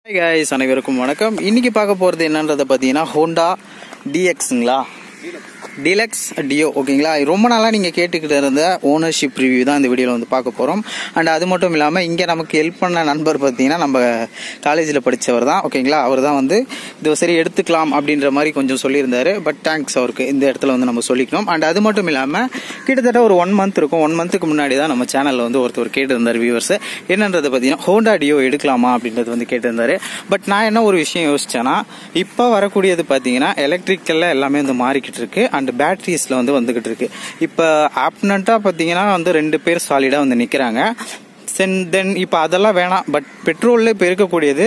Hi guys அனைவருக்கும் வணக்கம் இன்னைக்கு பார்க்க போகிறது என்னன்றதை பார்த்தீங்கன்னா ஹோண்டா டிஎக்ஸுங்களா டீலக்ஸ் டியோ ஓகேங்களா ரொம்ப நாளாக நீங்கள் கேட்டுக்கிட்டு இருந்த ஓனர்ஷிப் ரிவ்யூ தான் இந்த வீடியோவில் வந்து பார்க்க போகிறோம் அண்ட் அது மட்டும் இல்லாமல் இங்கே நமக்கு ஹெல்ப் பண்ண நண்பர் பார்த்தீங்கன்னா நம்ம காலேஜில் படித்தவர் தான் ஓகேங்களா அவர் தான் வந்து இது சரி எடுத்துக்கலாம் அப்படின்ற மாதிரி கொஞ்சம் சொல்லியிருந்தாரு பட் தேங்க்ஸ் அவருக்கு இந்த இடத்துல வந்து நம்ம சொல்லிக்கணும் அண்ட் அது மட்டும் இல்லாமல் கிட்டத்தட்ட ஒரு ஒன் மந்த் இருக்கும் ஒன் மந்த்துக்கு முன்னாடி தான் நம்ம சேனலில் வந்து ஒருத்தர் கேட்டிருந்தார் வியூவர்ஸ் என்னன்றது பார்த்தீங்கன்னா ஹோண்டா டியோ எடுக்கலாமா அப்படின்றது வந்து கேட்டிருந்தாரு பட் நான் என்ன ஒரு விஷயம் யோசிச்சேன்னா இப்போ வரக்கூடியது பார்த்தீங்கன்னா எலக்ட்ரிக்கல்ல எல்லாமே வந்து மாறிக்கிட்டு இருக்கு அண்ட் பேட்டரிஸ்ல வந்து வந்துகிட்டு இருக்கு இப்போ ஆப்னண்டா பார்த்தீங்கன்னா வந்து ரெண்டு பேர் சாலிடா வந்து நிற்கிறாங்க சென் தென் இப்போ அதெல்லாம் வேணாம் பட் பெட்ரோல்ல இப்போ இருக்கக்கூடியது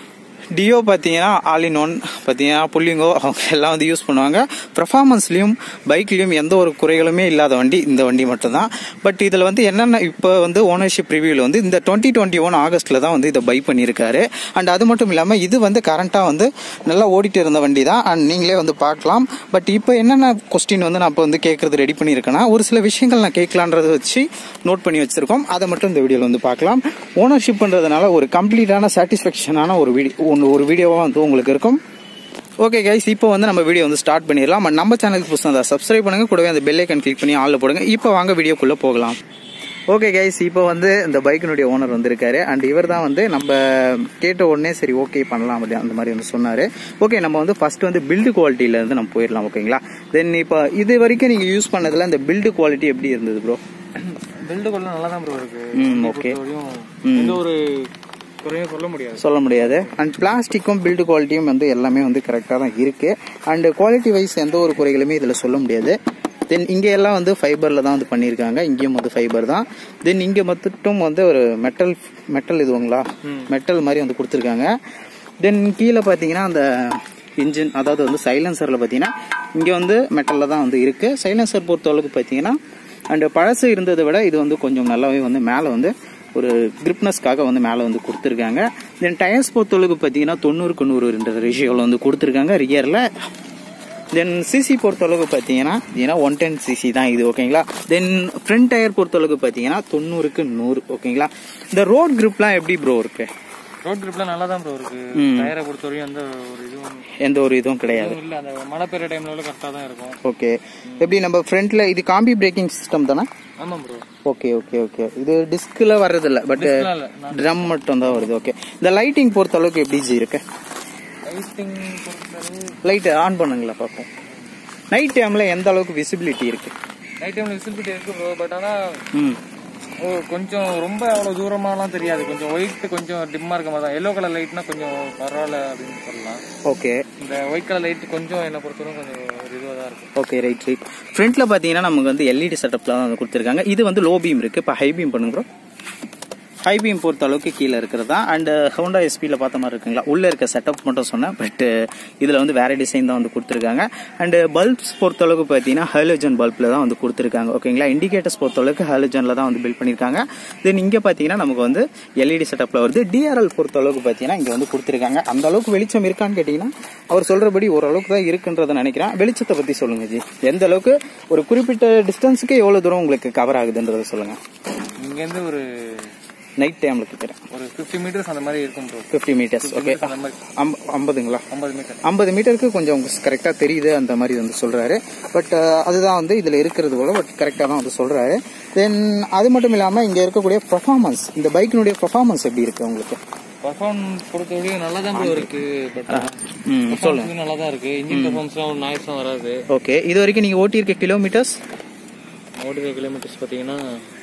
டியோ பார்த்தீங்கன்னா ஆல் இன் ஒன் பார்த்தீங்கன்னா புள்ளிங்கோ அவங்க எல்லாம் வந்து யூஸ் பண்ணுவாங்க பர்ஃபார்மன்ஸ்லையும் பைக்லையும் எந்த ஒரு குறைகளுமே இல்லாத வண்டி இந்த வண்டி மட்டும்தான் பட் இதில் வந்து என்னென்ன இப்போ வந்து ஓனர்ஷிப் ரிவ்யூவில் வந்து இந்த டுவெண்ட்டி டுவெண்ட்டி ஒன் ஆகஸ்ட்டில் தான் வந்து இதை பை பண்ணியிருக்காரு அண்ட் அது மட்டும் இல்லாமல் இது வந்து கரண்ட்டாக வந்து நல்லா ஓடிட்டு இருந்த வண்டி தான் அண்ட் நீங்களே வந்து பார்க்கலாம் பட் இப்போ என்னென்ன கொஸ்டின் வந்து நான் இப்போ வந்து கேட்கறது ரெடி பண்ணியிருக்கேன்னா ஒரு சில விஷயங்கள் நான் கேட்கலான்றதை வச்சு நோட் பண்ணி வச்சிருக்கோம் அதை மட்டும் இந்த வீடியோவில் வந்து பார்க்கலாம் ஓனர்ஷிப் பண்ணுறதுனால ஒரு கம்ப்ளீட்டான சாட்டிஸ்ஃபேக்ஷனான ஒரு வீடியோ ஒரு வீடியோவாக வந்து உங்களுக்கு இருக்கும் ஓகே கைஸ் இப்போ வந்து நம்ம வீடியோ வந்து ஸ்டார்ட் பண்ணிடலாம் And நம்ம சேனலுக்கு புதுசாக அதை சப்ஸ்கிரைப் பண்ணுங்க கூடவே அந்த பெல் ஐக்கன் கிளிக் பண்ணி ஆளில் போடுங்க இப்போ வாங்க வீடியோக்குள்ளே போகலாம் ஓகே கைஸ் இப்போ வந்து இந்த பைக்கினுடைய ஓனர் வந்திருக்காரு அண்ட் இவர் தான் வந்து நம்ம கேட்ட உடனே சரி ஓகே பண்ணலாம் அப்படி அந்த மாதிரி வந்து சொன்னார் ஓகே நம்ம வந்து ஃபர்ஸ்ட் வந்து பில்டு குவாலிட்டியில இருந்து நம்ம போயிடலாம் ஓகேங்களா தென் இப்போ இது வரைக்கும் நீங்கள் யூஸ் பண்ணதில் இந்த பில்டு குவாலிட்டி எப்படி இருந்தது ப்ரோ பில்டு கொள்ள நல்லா தான் ப்ரோ இருக்கு ம், என்னை okay. பொறுத்தவரையும் எந்த ஒரு குறையும் சொல்ல முடியாது சொல்ல முடியாது அண்ட் பிளாஸ்டிக்கும் பில்டு குவாலிட்டியும் வந்து எல்லாமே வந்து கரெக்டாக தான் இருக்கு அண்ட் குவாலிட்டி வைஸ் எந்த ஒரு குறைகளுமே இதில் சொல்ல முடியாது தென் இங்கே எல்லாம் வந்து ஃபைபரில் தான் வந்து பண்ணியிருக்காங்க இங்கேயும் வந்து ஃபைபர் தான் தென் இங்கே மட்டும் வந்து ஒரு மெட்டல் மெட்டல் இதுவுங்களா மெட்டல் மாதிரி வந்து கொடுத்துருக்காங்க தென் கீழே பார்த்தீங்கன்னா அந்த இன்ஜின் அதாவது வந்து சைலன்சரில் பார்த்தீங்கன்னா இங்கே வந்து மெட்டலில் தான் வந்து இருக்குது சைலன்சர் பொறுத்த அளவுக்கு பார்த்தீங்கன்னா அண்ட் பழசு இருந்ததை விட இது வந்து கொஞ்சம் நல்லாவே வந்து மேலே வந்து ஒரு கிரிப்னஸ்க்காக வந்து மேலே வந்து கொடுத்துருக்காங்க தென் டயர்ஸ் பொறுத்தளவுக்கு பார்த்தீங்கன்னா தொண்ணூறுக்கு நூறு ரெண்டு ரேஷியோவில் வந்து கொடுத்துருக்காங்க ரியரில் தென் சிசி பொறுத்தளவுக்கு பார்த்தீங்கன்னா ஏன்னா ஒன் டென் சிசி தான் இது ஓகேங்களா தென் ஃப்ரண்ட் டயர் பொறுத்தளவுக்கு பார்த்தீங்கன்னா தொண்ணூறுக்கு நூறு ஓகேங்களா இந்த ரோட் கிரிப்லாம் எப்படி ப்ரோ இருக்கு ரோட் கிரிப்ல நல்லா தான் ப்ரோ இருக்கு டயரை பொறுத்தவரையும் எந்த ஒரு இதுவும் எந்த ஒரு இதுவும் கிடையாது இதுவும் இல்ல அந்த மழை பெய்யுற டைம்ல கரெக்டா தான் இருக்கும் ஓகே எப்படி நம்ம ஃப்ரண்ட்ல இது காம்பி பிரேக்கிங் சிஸ்டம் தானே ஆமா ப்ரோ ஓகே ஓகே ஓகே இது டிஸ்கில் வர்றதில்ல பட் இல்ல ட்ரம் மட்டும் தான் வருது ஓகே இந்த லைட்டிங் பொறுத்த அளவுக்கு எப்படி ஜி இருக்கு லைட்டிங் பொறுத்தவரை லைட் ஆன் பண்ணுங்களா பார்ப்போம் நைட் டைம்ல எந்த அளவுக்கு விசிபிலிட்டி இருக்கு நைட் டைம்ல விசிபிலிட்டி இருக்கு ப்ரோ பட் ஆனா ம் ஓ, கொஞ்சம் ரொம்ப அவ்வளவு தூரமாலாம் தெரியாது கொஞ்சம் ஒயிட் கொஞ்சம் டிம்மா இருக்க மாதிரி தான் எல்லோ கலர் லைட்னா கொஞ்சம் பரவாயில்ல அப்படின்னு சொல்லலாம் ஓகே இந்த ஒயிட் கலர் லைட் கொஞ்சம் என்ன பொறுத்தவரைக்கும் கொஞ்சம் ஒரு இதுவாக தான் இருக்கும் ஓகே ரைட் ரைட் ஃப்ரண்ட்ல பார்த்தீங்கன்னா நமக்கு வந்து எல்இடி செட்டப்ல தான் வந்து கொடுத்துருக்காங்க இது வந்து லோ பீம் இருக்கு இப்போ ஹை பீம் பண்ணுங்க ப்ரோ ஹை பீம் பொறுத்த அளவுக்கு கீழே இருக்கிறதா அண்ட் ஹோண்டா எஸ்பியில் பார்த்த மாதிரி இருக்குங்களா உள்ள இருக்க செட்டப் மட்டும் சொன்னேன் பட் இதில் வந்து வேற டிசைன் தான் வந்து கொடுத்துருக்காங்க அண்ட் பல்ப்ஸ் பொறுத்த அளவுக்கு பார்த்தீங்கன்னா ஹாலோஜன் பல்பில் தான் வந்து கொடுத்துருக்காங்க ஓகேங்களா இண்டிகேட்டர்ஸ் பொறுத்த அளவுக்கு ஹாலோஜனில் தான் வந்து பில்ட் பண்ணியிருக்காங்க தென் இங்கே பார்த்தீங்கன்னா நமக்கு வந்து எல்இடி செட்டப்ல வருது டிஆர்எல் பொறுத்த அளவுக்கு பார்த்தீங்கன்னா இங்கே வந்து கொடுத்துருக்காங்க அந்த அளவுக்கு வெளிச்சம் இருக்கான்னு கேட்டிங்கன்னா அவர் சொல்றபடி ஓரளவுக்கு தான் இருக்குன்றதை நினைக்கிறேன் வெளிச்சத்தை பற்றி சொல்லுங்க ஜி எந்த அளவுக்கு ஒரு குறிப்பிட்ட டிஸ்டன்ஸுக்கு எவ்வளோ தூரம் உங்களுக்கு கவர் ஆகுதுன்றதை சொல்லுங்க இங்கேருந்து ஒரு நைட் டைமில் கேட்குறேன் ஒரு ஃபிஃப்டி மீட்டர்ஸ் அந்த மாதிரி இருக்கும் ப்ரோ ஃபிஃப்டி மீட்டர்ஸ் ஓகே அந்த மாதிரி ஐம்பதுங்களா ஐம்பது மீட்டர் ஐம்பது மீட்டருக்கு கொஞ்சம் கரெக்டாக தெரியுது அந்த மாதிரி வந்து சொல்றாரு பட் அதுதான் வந்து இதில் இருக்கிறது போல பட் கரெக்டாக தான் வந்து சொல்றாரு தென் அது மட்டும் இல்லாமல் இங்கே இருக்கக்கூடிய பர்ஃபார்மன்ஸ் இந்த பைக்கினுடைய பர்ஃபார்மன்ஸ் எப்படி இருக்கு உங்களுக்கு பர்ஃபார்மன்ஸ் பொறுத்தவரையும் நல்லா தான் ப்ரோ இருக்கு பட் ம் சொல்லுங்க நல்லா தான் இருக்கு இன்ஜின் பர்ஃபார்மன்ஸ்லாம் ஒரு நாய்ஸும் வராது ஓகே இது வரைக்கும் நீங்கள் ஓட்டியிருக்க கிலோமீட்டர்ஸ் ஓடிக்கிற கிலோமீட்டர்ஸ் பார்த்தீங்கன்னா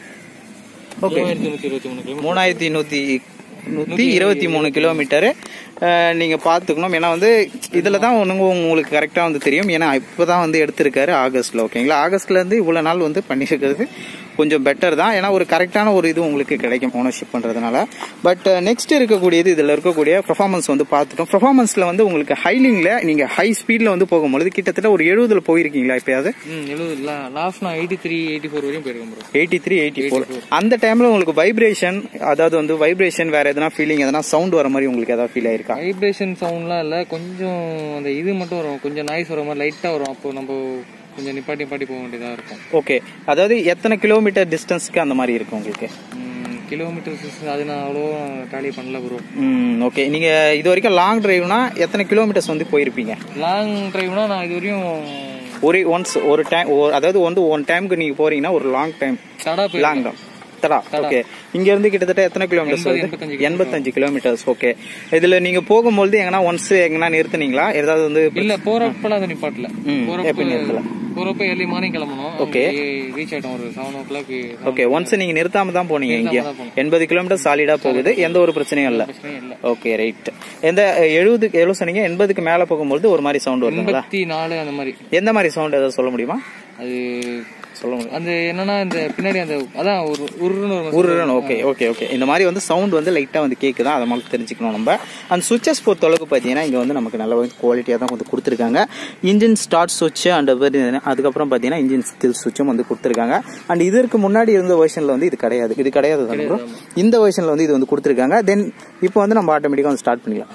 ஓகே மூவாயிரத்தி நூற்றி இருபத்தி மூணு கிலோமீட்டர் மூணாயிரத்தி நூற்றி நூற்றி இருபத்தி மூணு கிலோமீட்டரு நீங்கள் பார்த்துக்கணும் ஏன்னா வந்து இதில் தான் ஒன்றுங்க உங்களுக்கு கரெக்டாக வந்து தெரியும் ஏன்னா இப்போ தான் வந்து எடுத்திருக்காரு ஆகஸ்ட்டில் ஓகேங்களா ஆகஸ்ட்லேருந்து இவ்வளோ நாள் வந்து பண்ணியிருக்கிறது கொஞ்சம் பெட்டர் தான் ஏன்னா ஒரு கரெக்டான ஒரு இது உங்களுக்கு கிடைக்கும் ஓனர்ஷிப் பண்ணுறதுனால பட் நெக்ஸ்ட் இருக்கக்கூடியது இதில் இருக்கக்கூடிய பர்ஃபார்மன்ஸ் வந்து பார்த்துட்டோம் பர்ஃபார்மன்ஸில் வந்து உங்களுக்கு ஹைலிங்கில் நீங்கள் ஹை ஸ்பீடில் வந்து போகும்பொழுது கிட்டத்தட்ட ஒரு எழுபதில் போயிருக்கீங்களா எப்பயாவது ம் எழுபது இல்லை லாஸ்ட் நான் எயிட்டி த்ரீ எயிட்டி ஃபோர் வரையும் போயிருக்கேன் bro eighty three eighty four அந்த டைம்ல உங்களுக்கு வைப்ரேஷன் அதாவது வந்து வைப்ரேஷன் வேற எதனா ஃபீலிங் எதனா சவுண்ட் வர மாதிரி உங்களுக்கு ஏதாவது ஃபீல் ஆயிருக்கா வைப்ரேஷன் சவுண்ட்லாம் இல்லை கொஞ்சம் அந்த இது மட்டும் வரும் கொஞ்சம் நாய்ஸ் வர மாதிரி லைட்டாக வரும் அப்போ நம்ம கொஞ்சம் நிப்பாட்டி நிப்பாட்டி போக வேண்டியதாக இருக்கும் ஓகே அதாவது எத்தனை கிலோமீட்டர் டிஸ்டன்ஸ்க்கு அந்த மாதிரி இருக்கும் உங்களுக்கு ம், கிலோமீட்டர்ஸ் அது நான் அவ்வளோ டாலி பண்ணல ப்ரோ ம் ஓகே நீங்கள் இது வரைக்கும் லாங் டிரைவ்னா எத்தனை கிலோமீட்டர்ஸ் வந்து போயிருப்பீங்க லாங் டிரைவ்னா நான் இது வரையும் ஒரு ஒன்ஸ் ஒரு டைம் அதாவது வந்து ஒன் டைமுக்கு நீங்கள் போறீங்கன்னா ஒரு லாங் டைம் தடா போய் லாங் டைம் தடா ஓகே இங்க இருந்து கிட்டத்தட்ட எத்தனை கிலோமீட்டர்ஸ் வருது எண்பத்தஞ்சு எண்பத்தஞ்சு கிலோமீட்டர்ஸ் ஓகே இதுல நீங்க போகும்பொழுது எங்கன்னா ஒன்ஸ் எங்கன்னா நிறுத்துனீங்களா ஏதாவது வந்து இல்ல போறப்பலாம் அது நிப்பாட்டல ம், எப்படி நிறுத்தல? போறப்ப போறப்ப ஏர்லி மார்னிங் கிளம்பணும் Okay. ரீச் ஆயிட்டோம் ஒரு seven o'clock okay once நீங்க நிறுத்தாம தான் போனீங்க இங்க தான் போனோம். எண்பது கிலோமீட்டர் சாலிடா போகுது எந்த ஒரு பிரச்சனையும் இல்ல பிரச்சனையே இல்ல ஓகே ரைட் எந்த எழுபது எவ்வளவு சொன்னீங்க எண்பதுக்கு மேல போகும்பொழுது ஒரு மாதிரி சவுண்ட் வருதுங்களா எண்பத்தி நாலு அந்த மாதிரி எந்த மாதிரி சவுண்ட் ஏதாவது சொல்ல முடியுமா அது சொல்ல முடியும் அந்த என்னன்னா இந்த பின்னாடி அந்த அதான் ஒரு உருன்னு ஒரு உருன்னு ஓகே ஓகே ஓகே இந்த மாதிரி வந்து சவுண்ட் வந்து லைட்டாக வந்து கேட்குதா அதை மாதிரி தெரிஞ்சுக்கணும் நம்ம அந்த சுவிச்சஸ் பொறுத்த அளவுக்கு பார்த்தீங்கன்னா இங்கே வந்து நமக்கு நல்ல குவாலிட்டியாக தான் வந்து கொடுத்துருக்காங்க இன்ஜின் ஸ்டார்ட் சுவிட்ச் அண்ட் அதுக்கப்புறம் பார்த்தீங்கன்னா இன்ஜின் ஸ்கில் சுவிட்சும் வந்து கொடுத்துருக்காங்க அண்ட் இதற்கு முன்னாடி இருந்த வெர்ஷனில் வந்து இது கிடையாது இது கிடையாது தானே bro? இந்த வெர்ஷனில் வந்து இது வந்து கொடுத்துருக்காங்க தென் இப்போ வந்து நம்ம ஆட்டோமேட்டிக்காக வந்து ஸ்டார்ட் பண்ணிக்கலாம்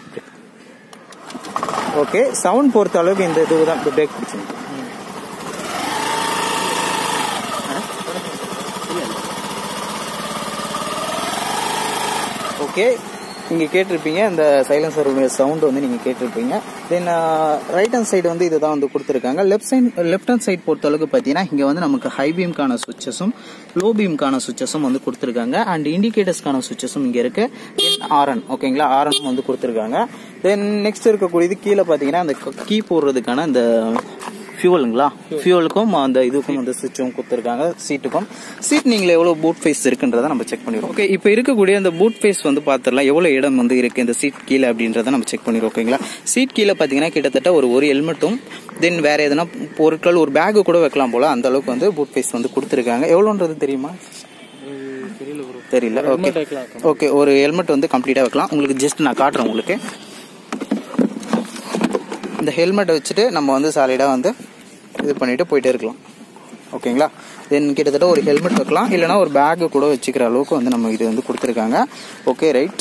ஓகே சவுண்ட் பொறுத்த அளவுக்கு இந்த இது தான் பிரேக் பிடிச்சிருக்கு ஓகே நீங்கள் கேட்டிருப்பீங்க இந்த சைலன்சருடைய சவுண்ட் வந்து நீங்கள் கேட்டிருப்பீங்க தென் ரைட் ஹேண்ட் சைடு வந்து இதுதான் வந்து கொடுத்துருக்காங்க left side left hand side பொறுத்த அளவுக்கு பார்த்தீங்கன்னா இங்கே வந்து நமக்கு ஹை பீம்கான சுவிச்சஸும் லோ பீம்கான சுவிச்சஸும் வந்து கொடுத்துருக்காங்க அண்ட் இண்டிகேட்டர்ஸ்க்கான சுவிச்சஸும் இங்கே இருக்கு தென் ஆர்என் ஓகேங்களா ஆர்என் வந்து கொடுத்துருக்காங்க தென் நெக்ஸ்ட் இருக்கக்கூடியது கீழே பார்த்தீங்கன்னா அந்த கீ போடுறதுக்கான அந்த ஃபியூவலுங்களா ஃபியூவலுக்கும் அந்த இதுக்கும் வந்து சுவிட்சும் கொடுத்துருக்காங்க சீட்டுக்கும் சீட் நீங்கள் எவ்வளோ பூட் ஃபேஸ் இருக்குன்றதை நம்ம செக் பண்ணிடுவோம் ஓகே இப்போ இருக்கக்கூடிய அந்த பூட் ஃபேஸ் வந்து பார்த்துடலாம் எவ்வளோ இடம் வந்து இருக்கு இந்த சீட் கீழே அப்படின்றத நம்ம செக் பண்ணிடுவோம் ஓகேங்களா சீட் கீழே பார்த்தீங்கன்னா கிட்டத்தட்ட ஒரு ஒரு ஹெல்மெட்டும் தென் வேற எதனா பொருட்கள் ஒரு பேகு கூட வைக்கலாம் போல அந்த அளவுக்கு வந்து பூட் ஃபேஸ் வந்து கொடுத்துருக்காங்க எவ்வளோன்றது தெரியுமா தெரியல ப்ரோ தெரியல ஓகே வைக்கலாம் ஓகே ஒரு ஹெல்மெட் வந்து கம்ப்ளீட்டாக வைக்கலாம் உங்களுக்கு ஜஸ்ட் நான் காட்டுறேன் உங்களுக்கு இந்த ஹெல்மெட்டை வச்சுட்டு நம்ம வந்து சாலிடாக வந்து இது பண்ணிட்டு போயிட்டே இருக்கலாம் ஓகேங்களா தென் கிட்டத்தட்ட ஒரு ஹெல்மெட் வைக்கலாம் இல்லைனா ஒரு பேக்கு கூட வச்சுக்கிற அளவுக்கு வந்து நம்ம இது வந்து கொடுத்துருக்காங்க ஓகே ரைட்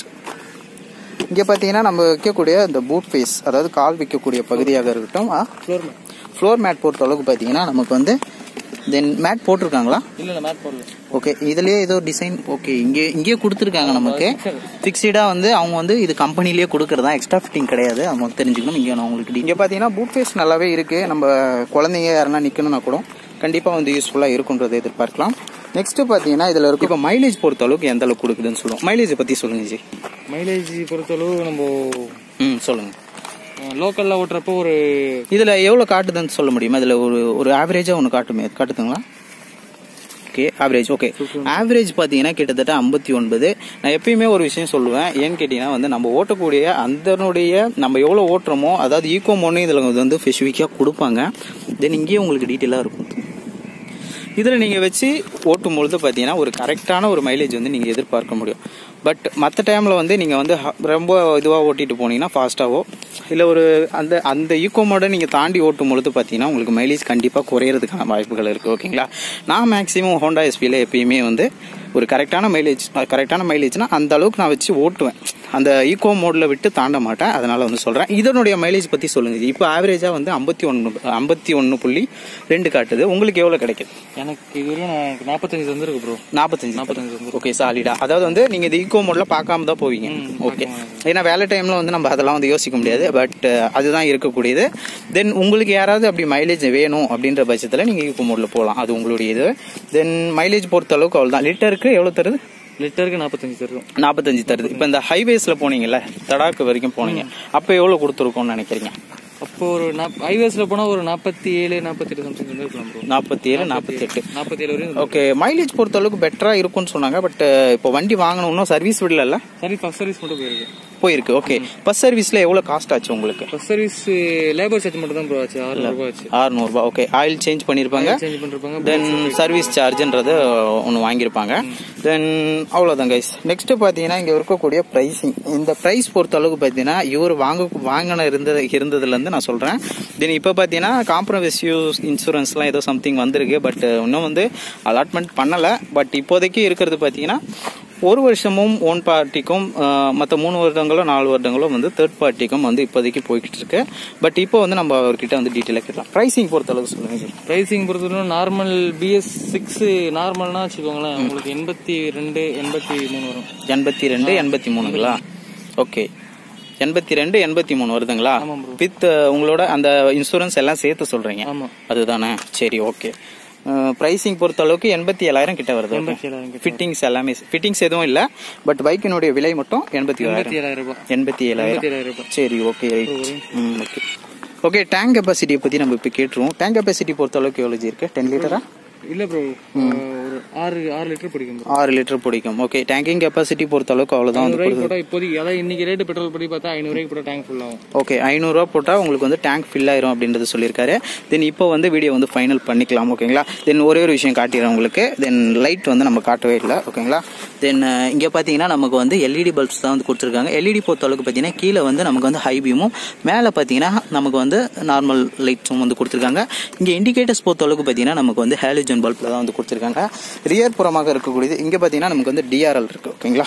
இங்கே பார்த்தீங்கன்னா நம்ம வைக்கக்கூடிய இந்த பூட் ஃபேஸ் அதாவது கால் வைக்கக்கூடிய பகுதியாக இருக்கட்டும் ஃப்ளோர் மேட் ஃப்ளோர் மேட் பொறுத்த அளவுக்கு பார்த்தீங்கன்னா நமக்கு வந்து தென் மேட் போட்டிருக்காங்களா இல்ல இல்ல மேட் போடல ஓகே இதுலயே ஏதோ டிசைன் ஓகே இங்கே இங்கேயே கொடுத்துருக்காங்க நமக்கு ஃபிக்ஸ்டாக வந்து அவங்க வந்து இது கம்பெனிலேயே கொடுக்கறதா எக்ஸ்ட்ரா ஃபிட்டிங் கிடையாது அவங்க தெரிஞ்சுக்கணும் இங்கே நான் உங்களுக்கு இங்கே பார்த்தீங்கன்னா பூட் ஃபேஸ் நல்லாவே இருக்கு நம்ம குழந்தைங்க யாருன்னா நிற்கணும்னா கூட கண்டிப்பாக வந்து யூஸ்ஃபுல்லாக இருக்குன்றதை எதிர்பார்க்கலாம் நெக்ஸ்ட் பார்த்தீங்கன்னா இதில் இருக்கு இப்போ மைலேஜ் பொறுத்த அளவுக்கு எந்த அளவுக்கு கொடுக்குதுன்னு சொல்லுவோம் மைலேஜை பற்றி சொல்லுங்க ஜி மைலேஜ் பொறுத்தளவு நம்ம ம் சொல்லுங்க லோக்கல்ல ஓட்டுறப்போ ஒரு இதில் எவ்வளோ காட்டுதுன்னு சொல்ல முடியுமா இதில் ஒரு ஒரு ஆவரேஜாக ஒன்று காட்டுமே காட்டுதுங்களா ஓகே ஆவரேஜ் ஓகே ஆவரேஜ் பார்த்தீங்கன்னா கிட்டத்தட்ட ஐம்பத்தி ஒன்பது நான் எப்பயுமே ஒரு விஷயம் சொல்லுவேன் ஏன்னு கேட்டிங்கன்னா வந்து நம்ம ஓட்டக்கூடிய அதனுடைய நம்ம எவ்வளோ ஓட்டுறோமோ அதாவது ஈகோ மோன்னு இதில் வந்து ஸ்பெசிஃபிக்காக கொடுப்பாங்க தென் இங்கேயே உங்களுக்கு டீட்டெயிலாக இருக்கும் இதில் நீங்கள் வச்சு ஓட்டும் பொழுது பார்த்தீங்கன்னா ஒரு கரெக்டான ஒரு மைலேஜ் வந்து நீங்கள் எதிர்பார்க்க முடியும் பட் மற்ற டைமில் வந்து நீங்கள் வந்து ஹ- ரொம்ப இதுவாக ஓட்டிட்டு போனீங்கன்னா ஃபாஸ்ட்டாவோ இல்லை ஒரு அந்த அந்த ஈக்கோ மோட நீங்கள் தாண்டி ஓட்டும் பொழுது பார்த்தீங்கன்னா உங்களுக்கு மைலேஜ் கண்டிப்பாக குறையிறதுக்கான வாய்ப்புகள் இருக்குது ஓகேங்களா நான் மேக்ஸிமம் ஹோண்டா எஸ்பியில் எப்பயுமே வந்து ஒரு கரெக்டான மைலேஜ் கரெக்டான மைலேஜ்னா அந்த அளவுக்கு நான் வச்சு ஓட்டுவேன் அந்த ஈக்கோ மோடில் விட்டு தாண்ட மாட்டேன் அதனால வந்து சொல்கிறேன் இதனுடைய மைலேஜ் பற்றி சொல்லுங்க இப்போ ஆவரேஜாக வந்து ஐம்பத்தி ஒன்று ஐம்பத்தி ஒன்று புள்ளி ரெண்டு காட்டுது உங்களுக்கு எவ்வளோ கிடைக்குது எனக்கு இதுவரையும் நான் எனக்கு நாற்பத்தஞ்சு தந்துருக்கு ப்ரோ நாற்பத்தஞ்சு நாற்பத்தஞ்சு வந்து ஓகே சாலிடா அதாவது வந்து நீங்க இந்த ஈகோ மோட்ல பார்க்காம தான் போவீங்க ஓகே ஏன்னா வேலை டைம்ல வந்து நம்ம அதெல்லாம் வந்து யோசிக்க முடியாது பட் அதுதான் இருக்கக்கூடியது தென் உங்களுக்கு யாராவது அப்படி மைலேஜ் வேணும் அப்படின்ற பட்சத்தில் நீங்க ஈகோ மோட்ல போகலாம் அது உங்களுடைய இது தென் மைலேஜ் பொறுத்த அளவுக்கு அவ்வளோதான் லிட்டருக்கு எவ்வளோ தருது லிட்டருக்கு நாற்பத்தஞ்சு தரும் நாற்பத்தஞ்சு தருது இப்போ இந்த ஹைவேஸ்ல போனீங்கல்ல தடாக்கு வரைக்கும் போனீங்க அப்போ எவ்வளோ கொடுத்துருக்கோம்னு நினைக்கிறீங்க அப்போ ஒரு ஹைவேஸ்ல போனா ஒரு நாற்பத்தி ஏழு நாற்பத்தி எட்டு சம்திங் இருக்கலாம் ப்ரோ நாற்பத்தி ஏழு நாற்பத்தி எட்டு நாற்பத்தி ஏழு வரையும் ஓகே மைலேஜ் பொறுத்த அளவுக்கு பெட்டரா இருக்கும்னு சொன்னாங்க பட் இப்போ வண்டி வாங்கணும்னா சர்வீஸ் விடல சரி ஃபர்ஸ்ட் சர்வீஸ் மட்டும் போயிருக்கு போயிருக்கு ஓகே பஸ் சர்வீஸ்ல எவ்வளவு காஸ்ட் ஆச்சு உங்களுக்கு ஃபர்ஸ்ட் சர்வீஸ் லேபர் சார்ஜ் மட்டும் தான் ப்ரோ ஆச்சு ஆறு ரூபாய் ஆச்சு அறுநூறுபா ஓகே ஆயில் சேஞ்ச் பண்ணியிருப்பாங்க சேஞ்ச் பண்ணிருப்பாங்க தென் சர்வீஸ் சார்ஜ்ன்றது ஒன்று வாங்கியிருப்பாங்க தென் அவ்வளோதான் கைஸ் நெக்ஸ்ட் பார்த்தீங்கன்னா இங்கே இருக்கக்கூடிய ப்ரைஸிங் இந்த ப்ரைஸ் பொறுத்த அளவுக்கு பார்த்தீங்கன்னா இவர் வாங்க வாங்கின இருந்தது இருந்ததுலேருந்து நான் சொல்கிறேன் தென் இப்போ பார்த்தீங்கன்னா காம்ப்ரமைஸ் யூஸ் இன்சூரன்ஸ்லாம் ஏதோ சம்திங் வந்திருக்கு பட் இன்னும் வந்து அலாட்மெண்ட் பண்ணலை பட் இப்போதைக்கு இருக்கிறது பார்த்தீங்கன்னா ஒரு வருஷமும் ஓன் பார்ட்டிக்கும் மற்ற மூணு வருடங்களோ நாலு வருடங்களோ வந்து தேர்ட் பார்ட்டிக்கும் வந்து இப்போதைக்கு போய்கிட்டு இருக்கு பட் இப்போ வந்து நம்ம அவர்கிட்ட வந்து டீட்டெயிலாக கேட்கலாம் ப்ரைசிங் பொறுத்த அளவுக்கு சொல்லுங்க சார் பிரைசிங் பொறுத்தவரை நார்மல் பிஎஸ் சிக்ஸ் நார்மல்னா வச்சுக்கோங்களேன் உங்களுக்கு எண்பத்தி ரெண்டு எண்பத்தி மூணு வரும் எண்பத்தி ரெண்டு எண்பத்தி மூணுங்களா ஓகே எண்பத்தி ரெண்டு எண்பத்தி மூணு வருதுங்களா ஆமாம் bro. வித் உங்களோட அந்த இன்சூரன்ஸ் எல்லாம் சேர்த்து சொல்றீங்க ஆமா அதுதானே சரி ஓகே ப்ரைசிங் பொறுத்த அளவுக்கு எண்பத்தி ஏழாயிரம் கிட்ட வருது எண்பத்தி ஏழாயிரம் கிட்ட. ஃபிட்டிங்ஸ் எல்லாமே ஃபிட்டிங்ஸ் எதுவும் இல்லை பட் பைக்கினுடைய விலை மட்டும் எண்பத்தி எண்பத்தி ஏழாயிரம் ஏழாயிரம் ரூபாய் எண்பத்தி ஏழாயிரம் எண்பத்தி ஏழாயிரம் ரூபாய் சரி ஓகே ரைட் ம் ஓகே ஓகே டேங்க் கெப்பாசிட்டியை பற்றி நம்ம இப்போ கேட்டுருவோம் டேங்க் கெப்பாசிட்டி பொறுத்த அளவுக்கு எவ்வளோ இருக்கு டென் லிட்டரா இல்ல ப்ரோ ஒரு ஆறு ஆறு லிட்டர் பிடிக்கும் bro. ஆறு லிட்டர் பிடிக்கும் ஓகே டேங்கிங் கெப்பாசிட்டி பொறுத்த அளவுக்கு அவ்வளோதான் வந்து ஐநூறு போட்டா இப்போதைக்கு அதான் இன்னைக்கு ரேட்டு பெட்ரோல் படி பார்த்தா ஐநூறு ரூபாய்க்கு போட்டா டேங்க் ஃபுல் ஆகும் ஓகே ஐநூறுரூவா போட்டால் உங்களுக்கு வந்து டேங்க் ஃபில் ஆயிரும் அப்படின்றது சொல்லியிருக்காரு தென் இப்போ வந்து வீடியோ வந்து ஃபைனல் பண்ணிக்கலாம் ஓகேங்களா தென் ஒரே ஒரு விஷயம் காட்டிடுறேன் உங்களுக்கு தென் லைட் வந்து நம்ம காட்டவே இல்லை ஓகேங்களா தென் இங்கே பார்த்தீங்கன்னா நமக்கு வந்து எல்இடி பல்ப்ஸ் தான் வந்து கொடுத்துருக்காங்க எல்இடி பொறுத்த அளவுக்கு பார்த்தீங்கன்னா கீழே வந்து நமக்கு வந்து ஹை பீமும் மேலே பார்த்தீங்கன்னா நமக்கு வந்து நார்மல் லைட்ஸும் வந்து கொடுத்துருக்காங்க இங்கே இண்டிகேட்டர்ஸ் பொறுத்த அளவுக்கு பார்த்தீங்கன்னா நமக்கு வந்து ஹேலிஜன் பல்பில் தான் வந்து கொடுத்துருக்காங்க ரியர் புறமாக இருக்கக்கூடியது இங்கே பார்த்தீங்கன்னா நமக்கு வந்து டிஆர்எல் இருக்கு ஓகேங்களா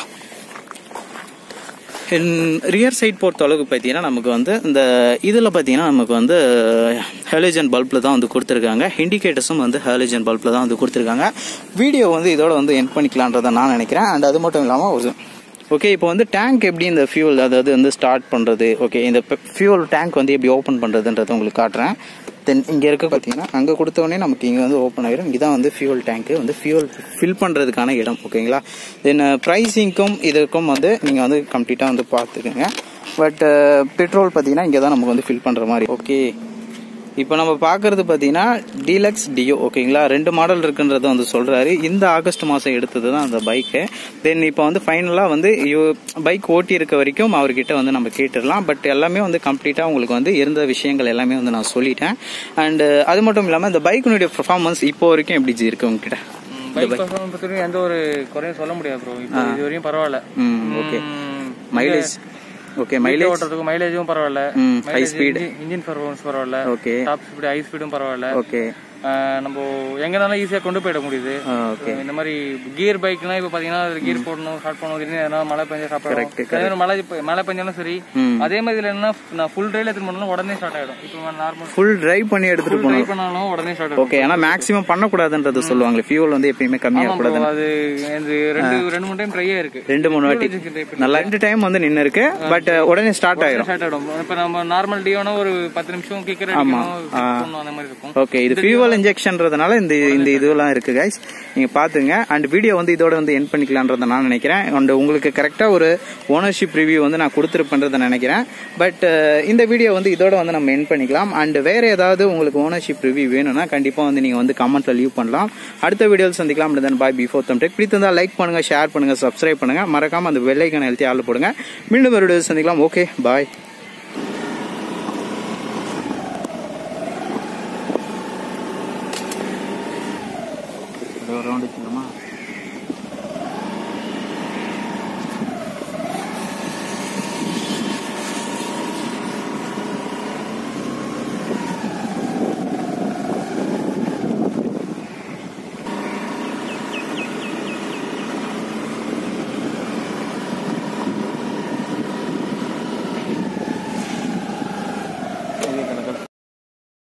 ரியர் சைட் பொறுத்த அளவுக்கு பார்த்தீங்கன்னா நமக்கு வந்து இந்த இதில் பார்த்தீங்கன்னா நமக்கு வந்து ஹேலிஜன் பல்பில் தான் வந்து கொடுத்துருக்காங்க இண்டிகேட்டர்ஸும் வந்து ஹேலிஜன் பல்பில் தான் வந்து கொடுத்துருக்காங்க வீடியோ வந்து இதோட வந்து என் பண்ணிக்கலான்றதை நான் நினைக்கிறேன் அண்ட் அது மட்டும் இல்லாமல் ஒரு ஓகே இப்போ வந்து டேங்க் எப்படி இந்த ஃபியூல் அதாவது வந்து ஸ்டார்ட் பண்ணுறது ஓகே இந்த ஃபியூல் டேங்க் வந்து எப்படி ஓப்பன் பண்ணுறதுன்றதை உங்களுக்கு காட்டுறேன் தென் இங்கே இருக்க பார்த்தீங்கன்னா அங்கே கொடுத்தோடனே நமக்கு இங்கே வந்து ஓப்பன் ஆகிடும் இங்கே தான் வந்து ஃபியூல் டேங்க்கு வந்து ஃபியூல் ஃபில் பண்ணுறதுக்கான இடம் ஓகேங்களா தென் ப்ரைஸிங்க்கும் இதற்கும் வந்து நீங்கள் வந்து கம்ப்ளீட்டாக வந்து பார்த்துக்கோங்க பட் பெட்ரோல் பார்த்தீங்கன்னா இங்கே தான் நமக்கு வந்து ஃபில் பண்ணுற மாதிரி ஓகே இப்போ நம்ம பார்க்கறது பார்த்தீங்கன்னா டீலக்ஸ் டியோ ஓகேங்களா ரெண்டு மாடல் இருக்குன்றத வந்து சொல்றாரு இந்த ஆகஸ்ட் மாதம் எடுத்தது தான் அந்த பைக்கு தென் இப்போ வந்து ஃபைனலாக வந்து பைக் ஓட்டி இருக்க வரைக்கும் அவர்கிட்ட வந்து நம்ம கேட்டுடலாம் பட் எல்லாமே வந்து கம்ப்ளீட்டாக உங்களுக்கு வந்து இருந்த விஷயங்கள் எல்லாமே வந்து நான் சொல்லிட்டேன் அண்ட் அது மட்டும் இல்லாமல் இந்த பைக்கினுடைய பர்ஃபார்மன்ஸ் இப்போ வரைக்கும் எப்படி ஜி இருக்கு உங்ககிட்ட பைக் பர்ஃபார்மன்ஸ் பத்தி எந்த ஒரு குறையும் சொல்ல முடியாது ப்ரோ இப்போ இது வரையும் பரவாயில்ல ம் ஓகே ம், மைலேஜ் ஓகே வீட்டுல மைலேஜ் ஓட்டுறதுக்கு மைலேஜும் பரவாயில்ல ம் ஹை ஸ்பீட் இன்ஜின் பர்ஃபார்மன்ஸ் பரவாயில்ல ஓகே டாப் ஸ்பீடு ஹை ஸ்பீடும் பரவாயில்ல ஓகே ஆஹ் நம்ம எங்கனாலும் ஈஸியா கொண்டு போயிட முடியுது ஓகே இந்த மாதிரி கியர் பைக்னா இப்ப பாத்தீங்கன்னா கியர் போடணும் ஸ்டார்ட் பண்ணணும் திடீர்னு எதனா மழை பெஞ்சா Correct, சாப்பிடணும் மழை இப்ப- மழை பெஞ்சாலும் சரி ம் அதே மாதிரி இதுல என்ன நான் ஃபுல் டிரைவ்ல எடுத்து பண்ணாலும் உடனே ஸ்டார்ட் ஆயிடும் இப்போ நார்மல் ஃபுல் டிரைவ் பண்ணி எடுத்துட்டு போகணும் ட்ரை பண்ணாலும் உடனே ஸ்டார்ட் ஆயிடும் ஓகே ஆனா மேக்ஸிமம் பண்ணக்கூடாதுன்றது சொல்லுவாங்க ஃபியூல் வந்து எப்பயுமே கம்மியாக ஆமா bro, அது இந்த ரெண்டு ரெண்டு மூணு டைம் ட்ரையே இருக்கு ரெண்டு மூணு வாட்டி நல்லா ரெண்டு டைம் வந்து நின்று இருக்கு பட் உடனே ஸ்டார்ட் ஆயிரும் ஸ்டார்ட் ஆயிடும் இப்ப நம்ம நார்மல் டியோனா ஒரு பத்து நிமிஷம் கிக்கர் அடிக்கணும் அந்த மாதிரி இருக்கும் ஓகே இது ஃபியூவல் இன்ஜெக்ஷன்றதுனால இந்த இந்த இதுவெல்லாம் இருக்கு கைஸ் நீங்க பாத்துங்க அண்ட் வீடியோ வந்து இதோட வந்து என் பண்ணிக்கலான்றத நான் நினைக்கிறேன் அண்ட் உங்களுக்கு கரெக்டா ஒரு ஓனர்ஷிப் ரிவ்யூ வந்து நான் கொடுத்துருப்பேன்றதை நினைக்கிறேன் பட் இந்த வீடியோ வந்து இதோட வந்து நம்ம என் பண்ணிக்கலாம் அண்ட் வேற ஏதாவது உங்களுக்கு ஓனர்ஷிப் ரிவ்யூ வேணும்னா கண்டிப்பா வந்து நீங்க வந்து கமெண்ட்ல லீவ் பண்ணலாம் அடுத்த வீடியோவில் சந்திக்கலாம் then bye before them tech பிடித்திருந்தா லைக் பண்ணுங்க ஷேர் பண்ணுங்க சப்ஸ்கிரைப் பண்ணுங்க மறக்காம அந்த வெள்ளைக்கான எழுத்தி ஆள் போடுங்க மீண்டும் ஒரு வீடியோ சந்திக்கலாம் ஓகே பாய் ரவுண்ட் வச்சுக்கலாமா